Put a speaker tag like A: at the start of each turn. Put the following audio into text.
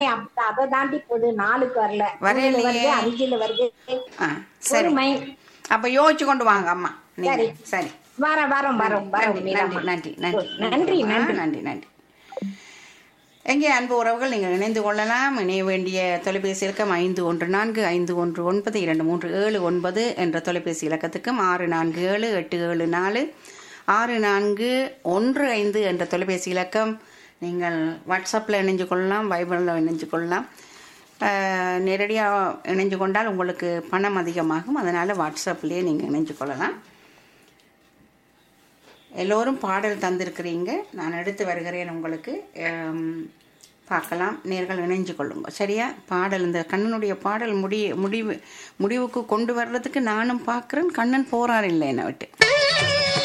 A: அப்ப- அதை தாண்டி போகுது நாலுக்கு வரல
B: வரையிலையே.
A: மூணுல வருது அஞ்சுல வருது
B: ஆ சரி
A: பொறுமை
B: அப்ப யோசிச்சு கொண்டு வாங்க அம்மா நீங்க
A: சரி.
B: சரி
A: வரோம் வரோம் வரோம் வரோம்
B: நன்றி
A: மீராம்மா.
B: நன்றி நன்றி
A: நன்றி
B: ஆ,
A: நன்றி
B: நன்றி நன்றி எங்கே அன்பு உறவுகள் நீங்கள் இணைந்து கொள்ளலாம் இணைய வேண்டிய தொலைபேசி இலக்கம் ஐந்து ஒன்று நான்கு ஐந்து ஒன்று ஒன்பது இரண்டு மூன்று ஏழு ஒன்பது என்ற தொலைபேசி இலக்கத்துக்கும் ஆறு நான்கு ஏழு எட்டு ஏழு நாலு ஆறு நான்கு ஒன்று ஐந்து என்ற தொலைபேசி இலக்கம் நீங்கள் வாட்ஸ்அப்பில் இணைஞ்சு கொள்ளலாம் வைபரில் இணைஞ்சு கொள்ளலாம் நேரடியாக இணைஞ்சு கொண்டால் உங்களுக்கு பணம் அதிகமாகும் அதனால் வாட்ஸ்அப்லேயே நீங்கள் இணைஞ்சு கொள்ளலாம் எல்லோரும் பாடல் தந்திருக்கிறீங்க நான் எடுத்து வருகிறேன் உங்களுக்கு ஆம், பார்க்கலாம் நேர்கள் இணைஞ்சு கொள்ளுங்க சரியா பாடல் இந்த கண்ணனுடைய பாடல் முடி முடிவு முடிவுக்கு கொண்டு வர்றதுக்கு நானும் பார்க்குறேன் கண்ணன் போறார் இல்லை என்னை விட்டு